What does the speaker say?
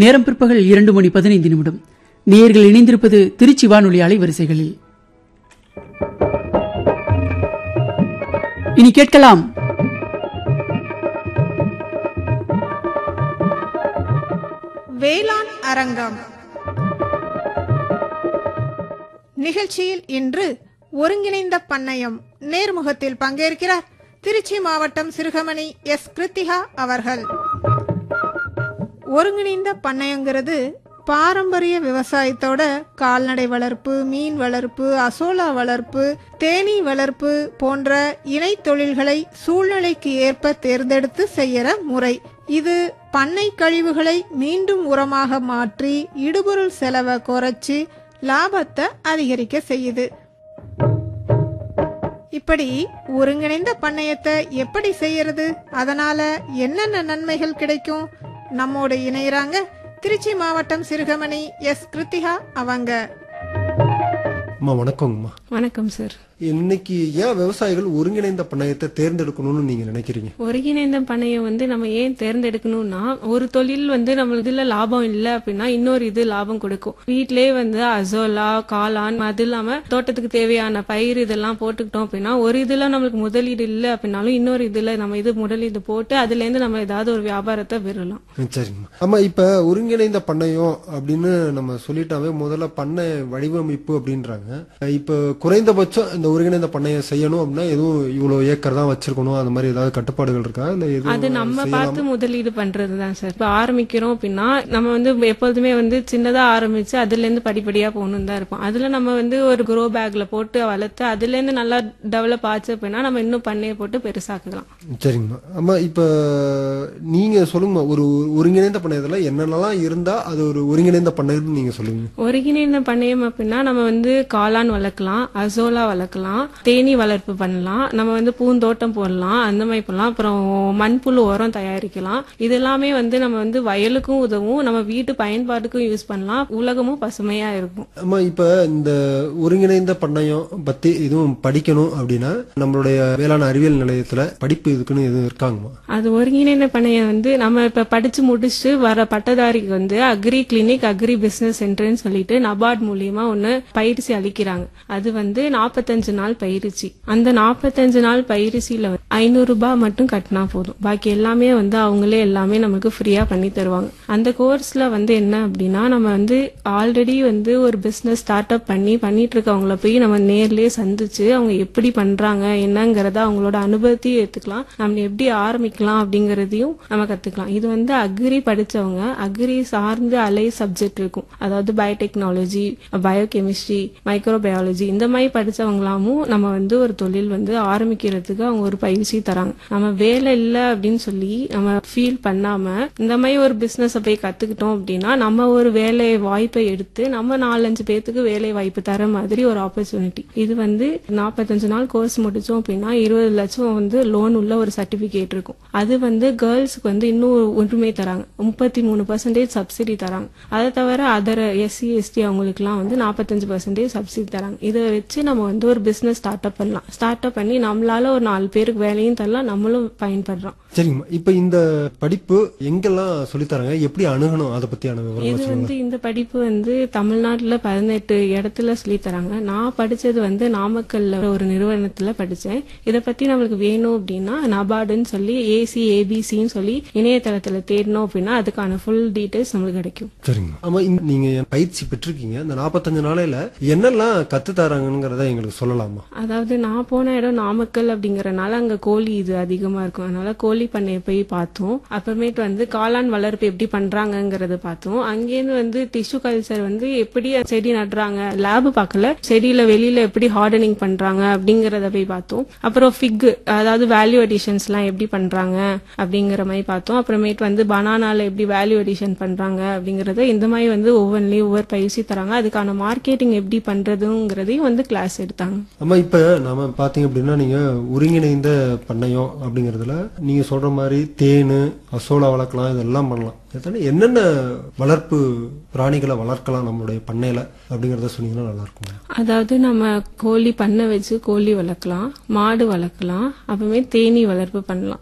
நேரம் பிற்பகல் இரண்டு மணி பதினைந்து நிமிடம் நேயர்கள் இணைந்திருப்பது திருச்சி வானொலி அலைவரிசைகளில் இனி கேட்கலாம் வேளாண் அரங்கம் நிகழ்ச்சியில் இன்று ஒருங்கிணைந்த பண்ணையம் நேர்முகத்தில் பங்கேற்கிறார் திருச்சி மாவட்டம் சிறுகமணி எஸ் கிருத்திகா அவர்கள் ஒருங்கிணைந்த பண்ணையங்கிறது பாரம்பரிய விவசாயத்தோட கால்நடை வளர்ப்பு மீன் வளர்ப்பு அசோலா வளர்ப்பு தேனீ வளர்ப்பு போன்ற இணை தொழில்களை சூழ்நிலைக்கு ஏற்ப தேர்ந்தெடுத்து செய்யற முறை இது பண்ணை கழிவுகளை மீண்டும் உரமாக மாற்றி இடுபொருள் செலவை குறைச்சி லாபத்தை அதிகரிக்க செய்யுது இப்படி ஒருங்கிணைந்த பண்ணையத்தை எப்படி செய்யறது அதனால என்னென்ன நன்மைகள் கிடைக்கும் நம்மோடு இணையறாங்க திருச்சி மாவட்டம் சிறுகமணி எஸ் கிருத்திகா அவங்க அம்மா வணக்கங்கம்மா வணக்கம் சார் இன்னைக்கு ஏன் விவசாயிகள் ஒருங்கிணைந்த பண்ணையத்தை தேர்ந்தெடுக்கணும்னு நீங்க நினைக்கிறீங்க ஒருங்கிணைந்த பண்ணையம் வந்து நம்ம ஏன் தேர்ந்தெடுக்கணும்னா ஒரு தொழில் வந்து நம்மளுக்கு இதுல லாபம் இல்ல அப்படின்னா இன்னொரு இது லாபம் கொடுக்கும் வீட்டிலேயே வந்து அசோலா காளான் அது இல்லாம தோட்டத்துக்கு தேவையான பயிர் இதெல்லாம் போட்டுக்கிட்டோம் அப்படின்னா ஒரு இதுல நம்மளுக்கு முதலீடு இல்ல அப்படின்னாலும் இன்னொரு இதுல நம்ம இது முதலீடு போட்டு அதுல இருந்து நம்ம ஏதாவது ஒரு வியாபாரத்தை பெறலாம் ம், சரிங்கம்மா ஆமா இப்ப ஒருங்கிணைந்த பண்ணையம் அப்படின்னு நம்ம சொல்லிட்டாவே முதல்ல பண்ணை வடிவமைப்பு அப்படின்றாங்க இப்ப குறைந்தபட்சம் இந்த ஒருங்கிணைந்த பண்ணையம் செய்யணும் அப்படின்னா எதுவும் இவ்வளவு ஏக்கர் தான் வச்சிருக்கணும் அந்த மாதிரி ஏதாவது கட்டுப்பாடுகள் இருக்கா இல்ல அது எதுவும் நம்ம செய்யலாமா? பார்த்து முதலீடு பண்றது தான் சார் இப்ப ஆரம்பிக்கிறோம் அப்படின்னா நம்ம வந்து எப்போதுமே வந்து சின்னதா ஆரம்பிச்சு அதுல இருந்து படிப்படியா போகணும் தான் இருப்போம் அதுல நம்ம வந்து ஒரு குரோ பேக்ல போட்டு வளர்த்து அதுல இருந்து நல்லா டெவலப் ஆச்சு அப்படின்னா நம்ம இன்னும் பண்ணைய போட்டு பெருசாக்கலாம் சரிங்கம்மா ஆமா இப்ப நீங்க சொல்லுங்கம்மா ஒரு ஒருங்கிணைந்த பண்ணையத்துல என்னென்னலாம் இருந்தா அது ஒரு ஒருங்கிணைந்த பண்ணையம்னு நீங்க சொல்லுவீங்க ஒருங்கிணைந்த பண்ணையம் அப்படின்னா நம்ம வந்து காளான் வளர்க்கலாம் அசோலா வளர்க்கலாம் தேனீ வளர்ப்பு பண்ணலாம் நம்ம வந்து பூந்தோட்டம் போடலாம் அந்த மாதிரி பண்ணலாம் அப்புறம் மண்புழு உரம் தயாரிக்கலாம் இது எல்லாமே வந்து நம்ம வந்து வயலுக்கும் உதவும் நம்ம வீட்டு பயன்பாட்டுக்கும் யூஸ் பண்ணலாம் உலகமும் பசுமையா இருக்கும் ஆமா இப்ப இந்த ஒருங்கிணைந்த பண்ணையம் பத்தி எதுவும் படிக்கணும் அப்படின்னா நம்மளுடைய வேளாண் அறிவியல் நிலையத்துல படிப்பு இதுக்குன்னு எதுவும் இருக்காங்கம்மா அது ஒருங்கிணைந்த பண்ணையம் வந்து நம்ம இப்ப படிச்சு முடிச்சுட்டு வர பட்டதாரிக்கு வந்து அக்ரி கிளினிக் அக்ரி பிசினஸ் சென்டர்னு சொல்லிட்டு நபார்ட் மூலியமா ஒண்ணு பயிற்சி அளிக்கிறாங்க அது வந்து நாற்பத்தஞ்சு நாள் பயிற்சி அந்த நாற்பத்தஞ்சு நாள் பயிற்சியில ஐநூறு ரூபாய் மட்டும் கட்டினா போதும் பாக்கி எல்லாமே வந்து அவங்களே எல்லாமே நமக்கு ஃப்ரீயா பண்ணி தருவாங்க அந்த கோர்ஸ்ல வந்து என்ன அப்படின்னா நம்ம வந்து ஆல்ரெடி வந்து ஒரு பிசினஸ் ஸ்டார்ட் அப் பண்ணி பண்ணிட்டு இருக்கவங்கள போய் நம்ம நேர்லயே சந்திச்சு அவங்க எப்படி பண்றாங்க என்னங்கறத அவங்களோட அனுபவத்தையும் ஏத்துக்கலாம் நம்ம எப்படி ஆரம்பிக்கலாம் அப்படிங்கறதையும் நம்ம கத்துக்கலாம் இது வந்து அக்ரி படிச்சவங்க அக்ரி சார்ந்து அலை சப்ஜெக்ட் இருக்கும் அதாவது பயோடெக்னாலஜி பயோகெமிஸ்ட்ரி மைக்ரோபயாலஜி இந்த மாதிரி படிச்சவங்களாமும் நம்ம வந்து ஒரு தொழில் வந்து ஆரம்பிக்கிறதுக்கு அவங்க ஒரு பயிற்சி தராங்க நம்ம வேலை இல்ல அப்படின்னு சொல்லி நம்ம ஃபீல் பண்ணாம இந்த மாதிரி ஒரு பிசினஸ் போய் கத்துக்கிட்டோம் அப்படின்னா நம்ம ஒரு வேலை வாய்ப்பை எடுத்து நம்ம நாலஞ்சு பேத்துக்கு வேலை வாய்ப்பு தர மாதிரி ஒரு ஆப்பர்ச்சுனிட்டி இது வந்து நாற்பத்தஞ்சு நாள் கோர்ஸ் முடிச்சோம் அப்படின்னா இருபது லட்சம் வந்து லோன் உள்ள ஒரு சர்டிபிகேட் இருக்கும் அது வந்து கேர்ள்ஸ்க்கு வந்து இன்னும் ஒன்றுமே தராங்க முப்பத்தி மூணு பர்சன்டேஜ் சப்சிடி தராங்க அதை தவிர அதர் எஸ்சி எஸ்டி அவங்களுக்குலாம் வந்து நாற்பத்தஞ்சு பர்சன்டேஜ் சப்சிடி தராங்க இதை வச்சு நம்ம வந்து ஒரு பிசினஸ் ஸ்டார்ட் அப் பண்ணலாம் ஸ்டார்ட் அப் பண்ணி நம்மளால ஒரு நாலு பேருக்கு வேலையும் தரலாம் நம்மளும் பயன்படுறோம் சரிங்கம்மா இப்ப இந்த படிப்பு எங்கெல்லாம் சொல்லித் தராங்க எப்படி அணுகணும் அதை பத்தியான விவரங்கள் இது சொல்லுங்க வந்து இந்த படிப்பு வந்து தமிழ்நாட்டுல பதினெட்டு இடத்துல சொல்லி தராங்க நான் படிச்சது வந்து நாமக்கல்ல ஒரு நிறுவனத்துல படிச்சேன் இத பத்தி நம்மளுக்கு வேணும் அப்படின்னா நபார்டுன்னு சொல்லி ஏசி ஏபிசின்னு சொல்லி இணையதளத்துல தேடணும் அப்படின்னா அதுக்கான ஃபுல் டீடைல்ஸ் நம்மளுக்கு கிடைக்கும் சரிங்க ஆமா இந்த- நீங்க பயிற்சி பெற்றிருக்கீங்க இந்த நாற்பத்தஞ்சு நாளையில என்னெல்லாம் கத்து தராங்கங்கிறத எங்களுக்கு சொல்லலாமா அதாவது நான் போன இடம் நாமக்கல் அப்படிங்கறனால அங்க கோழி இது அதிகமா இருக்கும் அதனால கோழி பண்ணைய போய் பார்த்தோம் அப்புறமேட்டு வந்து காளான் வளர்ப்பு எப்படி பண்றாங்கங்கறத பார்த்தோம் அங்கேருந்து வந்து டிஷ்யூ கல்ச்சர் வந்து எப்படி செடி நடுறாங்க லேப் பார்க்கல செடியில வெளியில எப்படி ஹார்டனிங் பண்றாங்க அப்படிங்கறத போய் பார்த்தோம் அப்புறம் ஃபிக் அதாவது வேல்யூ அடிஷன்ஸ் எல்லாம் எப்படி பண்றாங்க அப்படிங்கிற மாதிரி பார்த்தோம் அப்புறமேட்டு வந்து பனானால எப்படி வேல்யூ அடிஷன் பண்றாங்க அப்படிங்கறத இந்த மாதிரி வந்து ஒவ்வொன்றிலையும் ஒவ்வொரு பயிற்சி தராங்க அதுக்கான மார்க்கெட்டிங் எப்படி பண்றதுங்கிறதையும் வந்து கிளாஸ் எடுத்தாங்க ஆமா இப்ப நாம பாத்தீங்க அப்படின்னா நீங்க ஒருங்கிணைந்த பண்ணையம் அப்படிங்கறதுல நீங்க சொல்ற மாதிரி தேனு அசோலா வளர்க்கலாம் இதெல்லாம் பண்ணலாம் இதுதானே என்னென்ன வளர்ப்பு பிராணிகளை வளர்க்கலாம் நம்மளுடைய பண்ணையில அப்படிங்கறத சொன்னீங்கன்னா நல்லா இருக்கும் அதாவது நம்ம கோழி பண்ணை வச்சு கோழி வளர்க்கலாம் மாடு வளர்க்கலாம் அப்புறமே தேனீ வளர்ப்பு பண்ணலாம்